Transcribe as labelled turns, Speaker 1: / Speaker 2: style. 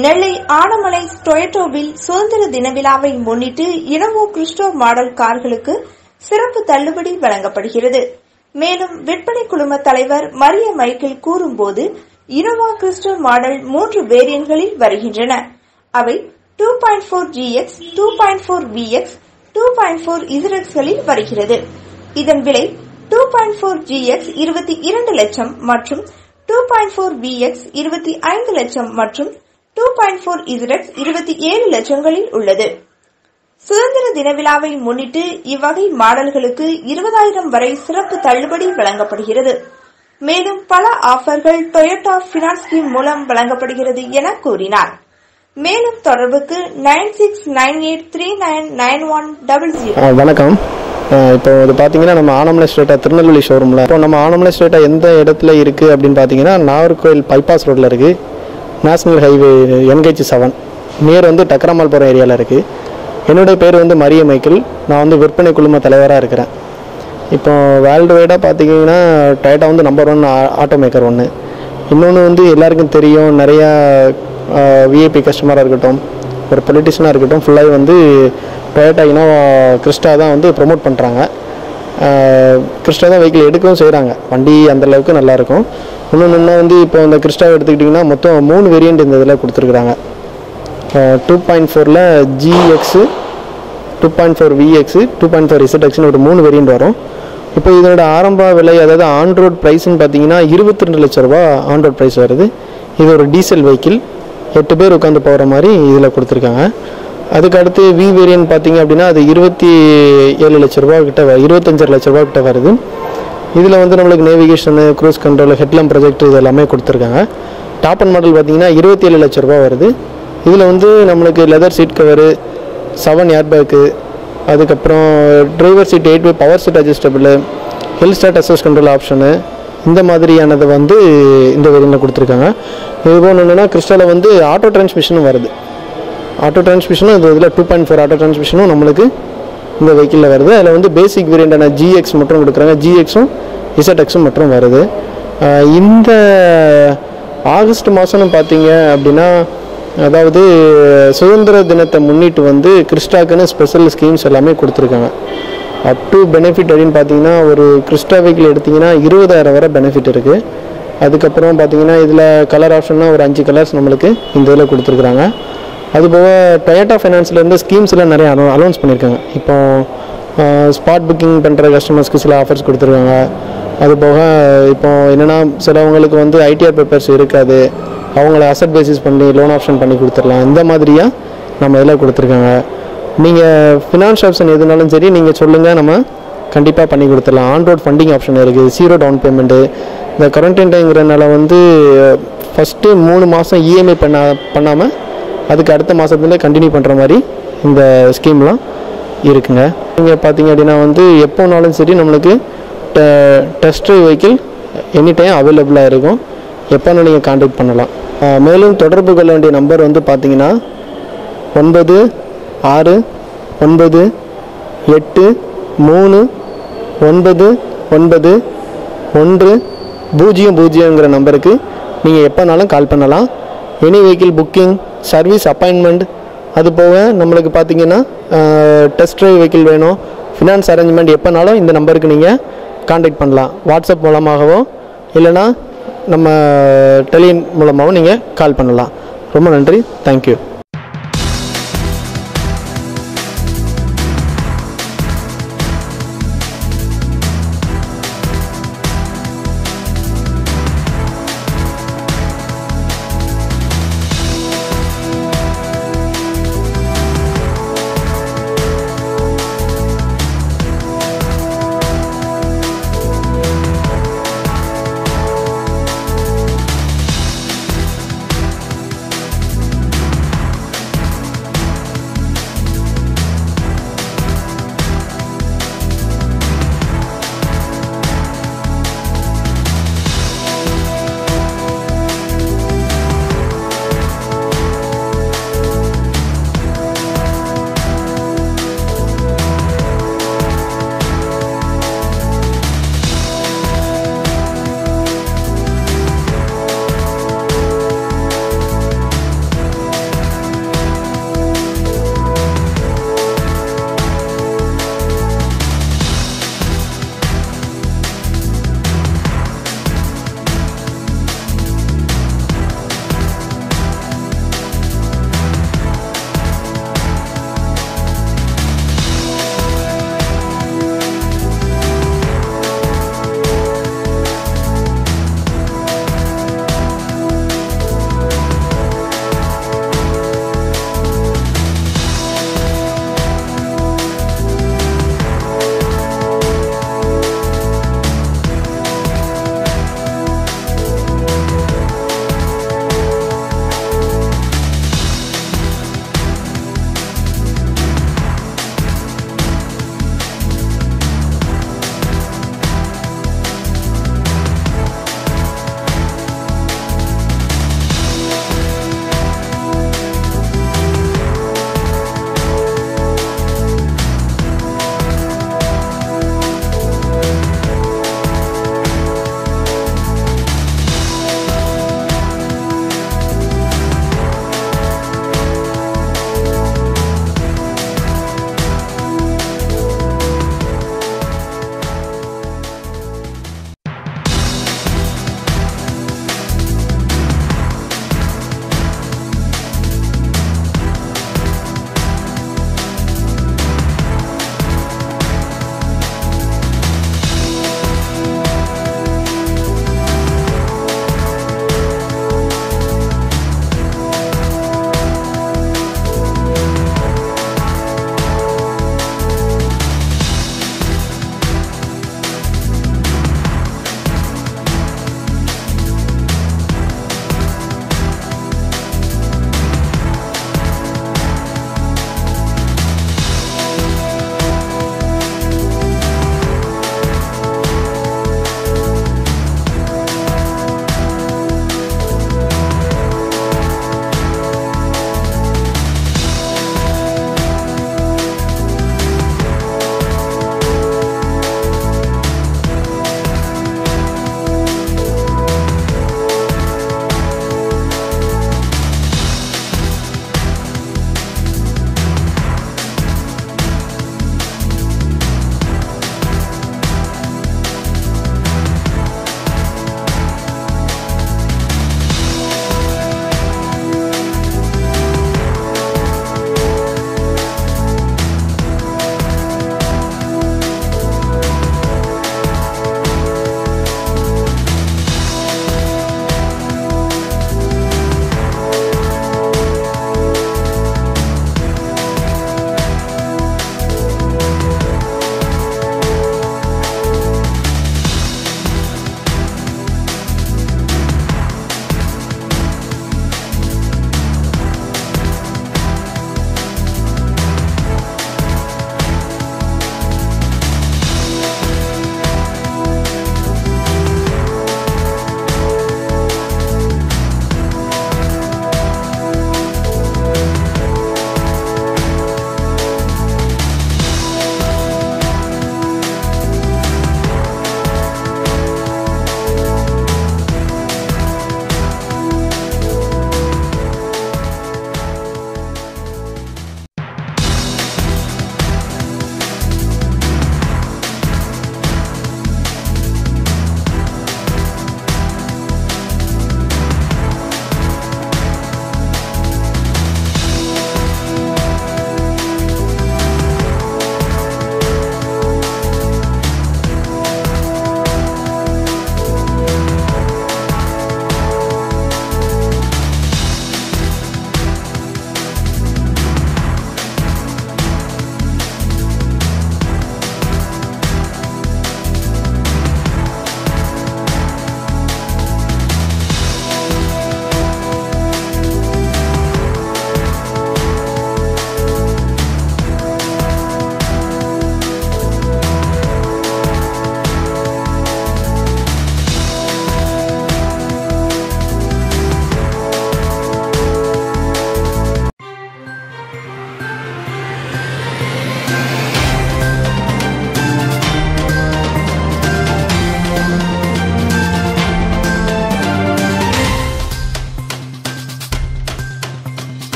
Speaker 1: நெல்லை ஆனமலை டொயட்டோவில் சுதந்திர தின விழாவை முன்னிட்டு இனவோ கிறிஸ்டோ மாடல் கார்களுக்கு சிறப்பு தள்ளுபடி வழங்கப்படுகிறது மேலும் விற்பனை குழும தலைவர் மரிய மைக்கேல் கூறும்போது இனோவா கிறிஸ்டோ மாடல் மூன்று வேரியன்ட்களில் வருகின்றன அவை two point four GX two point four VX two point four இசரக்ஸ்களில் வருகிறது இதன் விலை டூ பாயிண்ட் ஃபோர் ஜிஎக்ஸ் இருபத்தி இரண்டு லட்சம் மற்றும் டூ பாயிண்ட் ஃபோர் விஎக்ஸ் இருபத்தி ஐந்து லட்சம் மற்றும் டூ பாயிண்ட் ஃபோர் இசரக்ஸ் இருபத்தி ஏழு லட்சங்களில் உள்ளது சுதந்திர தின விழாவை முன்னிட்டு இவ்வகை மாடல்களுக்கு இருபதாயிரம் வரை சிறப்பு தள்ளுபடி வழங்கப்படுகிறது மேலும் பல ஆஃபர்கள் டொயோட்டா பினான்ஸ் ஸ்கீம் மூலம் வழங்கப்படுகிறது என கூறினார் மேலும் தொடர்புக்கு nine six nine eight three nine nine one double zero
Speaker 2: ஆ, வணக்கம் ஆ, இப்போ இது பார்த்தீங்கன்னா நம்ம ஆனமலை ஸ்ட்ரேட்டா திருநெல்வேலி ஷோரூமில் இப்போ நம்ம ஆனமலை ஸ்ட்ரேட்டா எந்த இடத்துல இருக்குது அப்படின்னு பார்த்தீங்கன்னா நாகர்கோவில் பைபாஸ் ரோட்டில் இருக்குது national highway NKG seven near வந்து டக்கரமால் போகிற ஏரியாவில் இருக்குது என்னுடைய பேர் வந்து மரிய மைக்கேல் நான் வந்து விற்பனை குழும தலைவராக இருக்கிறேன் இப்போ வேர்ல்டு வைடாக பார்த்தீங்கன்னா டொயோட்டா வந்து நம்பர் ஒன் ஆட்டோ மேக்கர் ஒன்று இன்னொன்று வந்து எல்லாருக்கும் தெரியும் நிறையா விஐபி கஸ்டமராக இருக்கட்டும் ஒரு பொலிட்டிஷனாக இருக்கட்டும் ஃபுல்லாகவே வந்து டொயோட்டா இனோவா கிறிஸ்டா தான் வந்து ப்ரொமோட் பண்ணுறாங்க கிறிஸ்டா தான் வெஹிக்கிள் எடுக்கவும் செய்கிறாங்க வண்டி அந்த அளவுக்கு நல்லா இருக்கும் இன்னொன்று வந்து இப்போ இந்த கிறிஸ்டாவை எடுத்துக்கிட்டிங்கன்னா மொத்தம் மூணு வேரியண்ட் இந்த இதில் கொடுத்துருக்குறாங்க டூ பாயிண்ட் ஃபோரில் GX two point four VX two point four இசட்எக்ஸ்னு ஒரு மூணு வேரியண்ட் வரும் இப்போ இதோட ஆரம்ப விலை அதாவது ஆன் ரோட் ப்ரைஸ்னு பார்த்தீங்கன்னா இருபத்தி ரெண்டு லட்ச ரூபா ஆன் ரோட் ப்ரைஸ் வருது இது ஒரு டீசல் வெஹிக்கிள் எட்டு பேர் உட்காந்து போகிற மாதிரி இதில் கொடுத்துருக்காங்க அதுக்கு அடுத்து வி வேரியன்ட் பார்த்தீங்க அப்படின்னா அது இருபத்தி ஏழு லட்ச ரூபா கிட்ட வ- இருபத்தஞ்சரை லட்ச ரூபா கிட்ட வருது இதில் வந்து நம்மளுக்கு navigation cruise control headlamp project இது எல்லாமே கொடுத்துருக்காங்க டாப் அண்ட் மாடல் பார்த்தீங்கன்னா இருபத்தி ஏழு லட்ச ரூபா வருது இதில் வந்து நம்மளுக்கு leather seat cover seven airbag அதுக்கப்புறம் driver seat eight way power seat adjustable hill start assist control option இந்த மாதிரியானதை வந்து இந்த வேரியண்ட்டில் கொடுத்துருக்காங்க இது போல் என்னென்னா கிறிஸ்டாவில் வந்து ஆட்டோ டிரான்ஸ்மிஷனும் வருது ஆட்டோ டிரான்ஸ்மிஷனும் இது இதில் டூ பாயிண்ட் ஃபோர் ஆட்டோ டிரான்ஸ்மிஷனும் நம்மளுக்கு இந்த வெஹிக்கிளில் வருது அதில் வந்து பேசிக் வேரியண்டான ஜிஎக்ஸ் மட்டும் கொடுக்குறாங்க ஜிஎக்ஸும் இசட்எக்ஸும் மட்டும் வருது ஆஹ் இந்த ஆகஸ்ட் மாதம்னு பார்த்தீங்க அப்படின்னா அதாவது சுதந்திர தினத்தை முன்னிட்டு வந்து கிறிஸ்டாக்குன்னு ஸ்பெஷல் ஸ்கீம்ஸ் எல்லாமே கொடுத்துருக்காங்க அப் டு பெனிஃபிட் அப்படின்னு பார்த்தீங்கன்னா ஒரு கிறிஸ்டா வெஹிக்கிள் எடுத்தீங்கன்னா இருபதாயிரம் வரை பெனிஃபிட் இருக்குது அதுக்கப்புறம் பார்த்தீங்கன்னா இதில் கலர் ஆப்ஷன்னா ஒரு அஞ்சு கலர்ஸ் நம்மளுக்கு இந்த இதில் கொடுத்துருக்குறாங்க அதுபோக டொயோட்டா ஃபைனான்ஸ்லேருந்து ஸ்கீம்ஸ்லாம் நிறைய அனௌ அனௌன்ஸ் பண்ணியிருக்காங்க இப்போ ஸ்பாட் புக்கிங் பண்ணுற கஸ்டமர்ஸ்க்கு சில ஆஃபர்ஸ் கொடுத்துருக்காங்க அதுபோக இப்போ என்னென்னா சிலவங்களுக்கு வந்து ஐடிஆர் பேப்பர்ஸ் இருக்காது அவங்கள அசட் பேசிஸ் பண்ணி லோன் ஆப்ஷன் பண்ணி கொடுத்துடலாம் இந்த மாதிரியாக நம்ம இதில் கொடுத்துருக்காங்க நீங்கள் ஃபினான்ஸ் ஆப்ஷன் எதுனாலும் சரி நீங்கள் சொல்லுங்கள் நம்ம கண்டிப்பாக பண்ணி கொடுத்துடலாம் ஆன் ரோட் ஃபண்டிங் ஆப்ஷன் இருக்குது ஜீரோ டவுன் பேமெண்ட்டு இந்த கரண்ட்டுங்கிறனால வந்து ஃபஸ்ட்டு மூணு மாதம் இஎம்ஐ பண்ண பண்ணாமல் அதுக்கு அடுத்த மாதத்துல கண்டினியூ பண்ணுற மாதிரி இந்த ஸ்கீம்லாம் இருக்குங்க நீங்கள் பார்த்தீங்க அப்படின்னா வந்து எப்போனாலும் சரி நம்மளுக்கு test drive vehicle any time அவைலபிளாக இருக்கும் எப்போனாலும் நீங்கள் காண்டாக்ட் பண்ணலாம் அஹ் மேலும் தொடர்பு கொள்ள வேண்டிய நம்பர் வந்து பார்த்தீங்கன்னா ஒன்பது ஆறு ஒன்பது எட்டு மூணு ஒன்பது ஒன்பது ஒன்று பூஜ்ஜியம் பூஜ்ஜியங்கிற நம்பருக்கு நீங்கள் எப்போனாலும் கால் பண்ணலாம் any vehicle booking service appointment அது போக நம்மளுக்கு பார்த்தீங்கன்னா டெஸ்ட் ட்ரைவ் வெஹிக்கிள் வேணும் ஃபினான்ஸ் அரேஞ்ச்மெண்ட் எப்போனாலும் இந்த நம்பருக்கு நீங்கள் காண்டாக்ட் பண்ணலாம் வாட்ஸ்அப் மூலமாகவோ இல்லைனா நம்ம டெலின் மூலமாகவும் நீங்கள் கால் பண்ணலாம் ரொம்ப நன்றி தேங்க்யூ